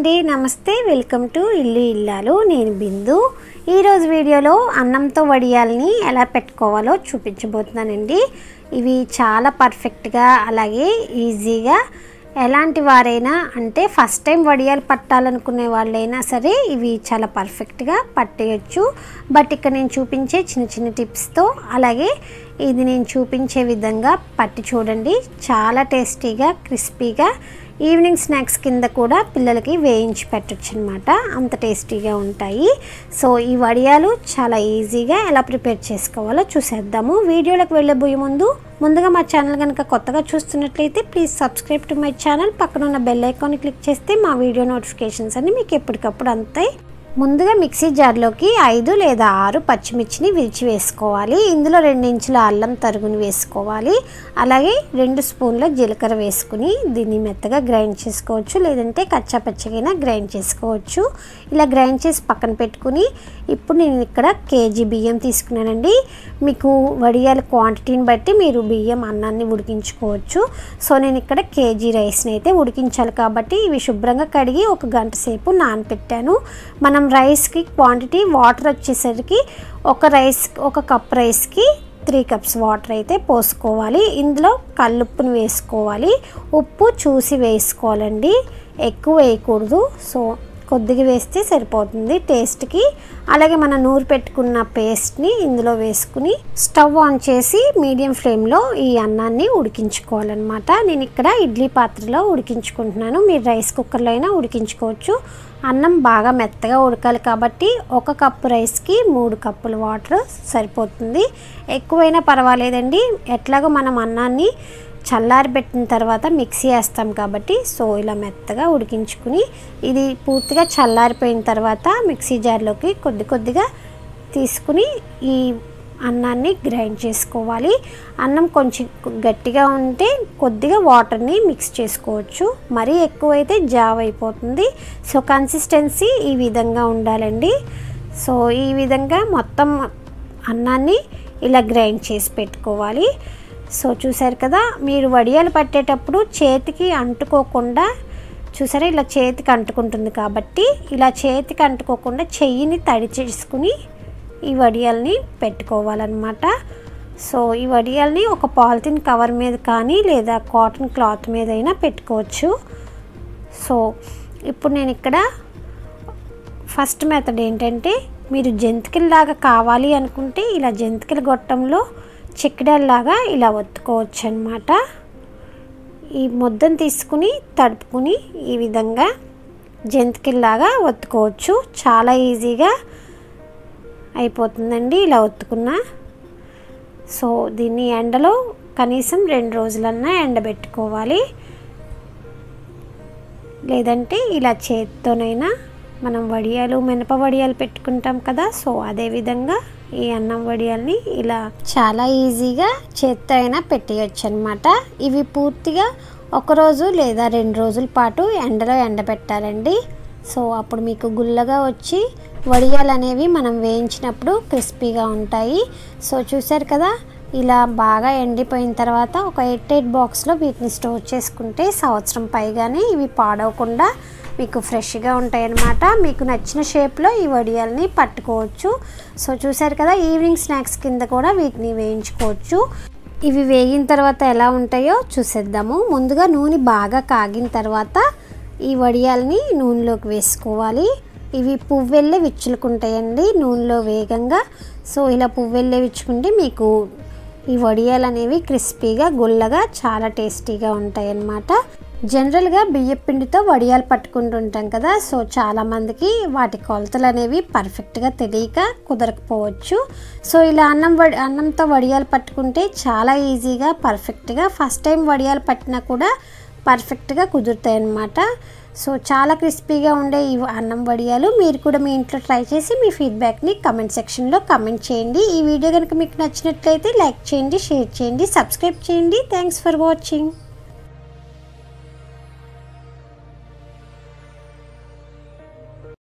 అండి నమస్తే welcome to ఇల్లు ఇల్లాలు నేను బిందు ఈరోజు వీడియోలో అన్నంతో వడియాల్ని ఎలా పెట్టుకోవాలో చూపించబోతున్నానండి ఇవి చాలా పర్ఫెక్ట్గా అలాగే ఈజీగా ఎలాంటి వారైనా అంటే ఫస్ట్ టైం వడియాలు పట్టాలనుకునే వాళ్ళైనా సరే ఇవి చాలా పర్ఫెక్ట్గా పట్టేయచ్చు బట్ ఇక్కడ నేను చూపించే చిన్న చిన్న టిప్స్తో అలాగే ఇది నేను చూపించే విధంగా పట్టి చూడండి చాలా టేస్టీగా క్రిస్పీగా ఈవినింగ్ స్నాక్స్ కింద కూడా పిల్లలకి వేయించి పెట్టచ్చు అనమాట అంత టేస్టీగా ఉంటాయి సో ఈ వడియాలు చాలా ఈజీగా ఎలా ప్రిపేర్ చేసుకోవాలో చూసేద్దాము వీడియోలోకి వెళ్ళబోయే ముందు ముందుగా మా ఛానల్ కనుక కొత్తగా చూస్తున్నట్లయితే please subscribe to my channel పక్కన ఉన్న బెల్ ఐకాన్ క్లిక్ చేస్తే మా వీడియో నోటిఫికేషన్స్ అన్ని మీకు ఎప్పటికప్పుడు అందుతాయి ముందుగా మిక్సీ జార్లోకి ఐదు లేదా ఆరు పచ్చిమిర్చిని విరిచి వేసుకోవాలి ఇందులో రెండు ఇంచుల అల్లం తరుగుని వేసుకోవాలి అలాగే రెండు స్పూన్ల జీలకర్ర వేసుకుని దీన్ని మెత్తగా గ్రైండ్ చేసుకోవచ్చు లేదంటే కచ్చా పచ్చగైనా గ్రైండ్ చేసుకోవచ్చు ఇలా గ్రైండ్ చేసి పక్కన పెట్టుకుని ఇప్పుడు నేను ఇక్కడ కేజీ బియ్యం తీసుకున్నానండి మీకు వడియాల క్వాంటిటీని బట్టి మీరు బియ్యం అన్నాన్ని ఉడికించుకోవచ్చు సో నేను ఇక్కడ కేజీ రైస్ని అయితే ఉడికించాలి కాబట్టి ఇవి శుభ్రంగా కడిగి ఒక గంట సేపు నానపెట్టాను మనం రైస్కి క్వాంటిటీ వాటర్ వచ్చేసరికి ఒక రైస్ ఒక కప్ రైస్కి త్రీ కప్స్ వాటర్ అయితే పోసుకోవాలి ఇందులో కల్లుప్పుని వేసుకోవాలి ఉప్పు చూసి వేసుకోవాలండి ఎక్కువ వేయకూడదు సో కొద్దిగా వేస్తే సరిపోతుంది టేస్ట్కి అలాగే మనం నూరు పెట్టుకున్న పేస్ట్ని ఇందులో వేసుకుని స్టవ్ ఆన్ చేసి మీడియం ఫ్లేమ్లో ఈ అన్నాన్ని ఉడికించుకోవాలన్నమాట నేను ఇక్కడ ఇడ్లీ పాత్రలో ఉడికించుకుంటున్నాను మీరు రైస్ కుక్కర్లో అయినా ఉడికించుకోవచ్చు అన్నం బాగా మెత్తగా ఉడకాలి కాబట్టి ఒక కప్పు రైస్కి మూడు కప్పుల వాటర్ సరిపోతుంది ఎక్కువైనా పర్వాలేదండి ఎట్లాగో మనం అన్నాన్ని చల్లారబెట్టిన తర్వాత మిక్సీ వేస్తాం కాబట్టి సో ఇలా మెత్తగా ఉడికించుకుని ఇది పూర్తిగా చల్లారిపోయిన తర్వాత మిక్సీ జార్లోకి కొద్ది కొద్దిగా తీసుకుని ఈ అన్నాన్ని గ్రైండ్ చేసుకోవాలి అన్నం కొంచెం గట్టిగా ఉంటే కొద్దిగా వాటర్ని మిక్స్ చేసుకోవచ్చు మరీ ఎక్కువైతే జావ్ అయిపోతుంది సో కన్సిస్టెన్సీ ఈ విధంగా ఉండాలండి సో ఈ విధంగా మొత్తం అన్నాన్ని ఇలా గ్రైండ్ చేసి పెట్టుకోవాలి సో చూసారు కదా మీరు వడియాలు పట్టేటప్పుడు చేతికి అంటుకోకుండా చూసారా ఇలా చేతికి అంటుకుంటుంది కాబట్టి ఇలా చేతికి అంటుకోకుండా చెయ్యిని తడి చేసుకుని ఈ వడియాల్ని పెట్టుకోవాలన్నమాట సో ఈ వడియాల్ని ఒక పాలిథిన్ కవర్ మీద కానీ లేదా కాటన్ క్లాత్ మీద అయినా పెట్టుకోవచ్చు సో ఇప్పుడు నేను ఇక్కడ ఫస్ట్ మెథడ్ ఏంటంటే మీరు జంతికల్లాగా కావాలి అనుకుంటే ఇలా జంతికల గొట్టంలో చిక్కడల్లాగా ఇలా ఒత్తుకోవచ్చు అనమాట ఈ ముద్దను తీసుకుని తడుపుకుని ఈ విధంగా జంతికల్లాగా ఒత్తుకోవచ్చు చాలా ఈజీగా అయిపోతుందండి ఇలా ఒత్తుకున్న సో దీన్ని ఎండలో కనీసం రెండు రోజులన్నా ఎండబెట్టుకోవాలి లేదంటే ఇలా చేత్తోనైనా మనం వడియాలు మినప వడియాలు పెట్టుకుంటాం కదా సో అదే విధంగా ఈ అన్నం వడియాల్ని ఇలా చాలా ఈజీగా చేత్తో అయినా పెట్టేయచ్చు అనమాట ఇవి పూర్తిగా ఒకరోజు లేదా రెండు రోజుల పాటు ఎండలో ఎండబెట్టాలండి సో అప్పుడు మీకు గుల్లగా వచ్చి వడియాలు అనేవి మనం వేయించినప్పుడు క్రిస్పీగా ఉంటాయి సో చూసారు కదా ఇలా బాగా ఎండిపోయిన తర్వాత ఒక ఎయిట్ ఎయిట్ బాక్స్లో వీటిని స్టోర్ చేసుకుంటే సంవత్సరం పైగానే ఇవి పాడవకుండా మీకు ఫ్రెష్గా ఉంటాయి అన్నమాట మీకు నచ్చిన షేప్లో ఈ వడియాల్ని పట్టుకోవచ్చు సో చూసారు కదా ఈవినింగ్ స్నాక్స్ కింద కూడా వీటిని వేయించుకోవచ్చు ఇవి వేగిన తర్వాత ఎలా ఉంటాయో చూసేద్దాము ముందుగా నూనె బాగా కాగిన తర్వాత ఈ వడియాల్ని నూనెలోకి వేసుకోవాలి ఇవి పువ్వెల్లే విచ్చులుకుంటాయండి నూనెలో వేగంగా సో ఇలా పువ్వెల్లే విచ్చుకుంటే మీకు ఈ వడియాలు అనేవి క్రిస్పీగా గుల్లగా చాలా టేస్టీగా ఉంటాయి అన్నమాట జనరల్గా బియ్య పిండితో వడియాలు పట్టుకుంటుంటాం కదా సో చాలామందికి వాటి కొలతలు అనేవి పర్ఫెక్ట్గా తెలియక కుదరకపోవచ్చు సో ఇలా అన్నం వడి అన్నంతో వడియాలు పట్టుకుంటే చాలా ఈజీగా పర్ఫెక్ట్గా ఫస్ట్ టైం వడియాలు పట్టినా కూడా పర్ఫెక్ట్గా కుదురుతాయి అన్నమాట సో చాలా క్రిస్పీగా ఉండే ఈ అన్నం వడియాలు మీరు కూడా మీ ఇంట్లో ట్రై చేసి మీ ఫీడ్బ్యాక్ని కమెంట్ సెక్షన్లో కమెంట్ చేయండి ఈ వీడియో కనుక మీకు నచ్చినట్లయితే లైక్ చేయండి షేర్ చేయండి సబ్స్క్రైబ్ చేయండి థ్యాంక్స్ ఫర్ వాచింగ్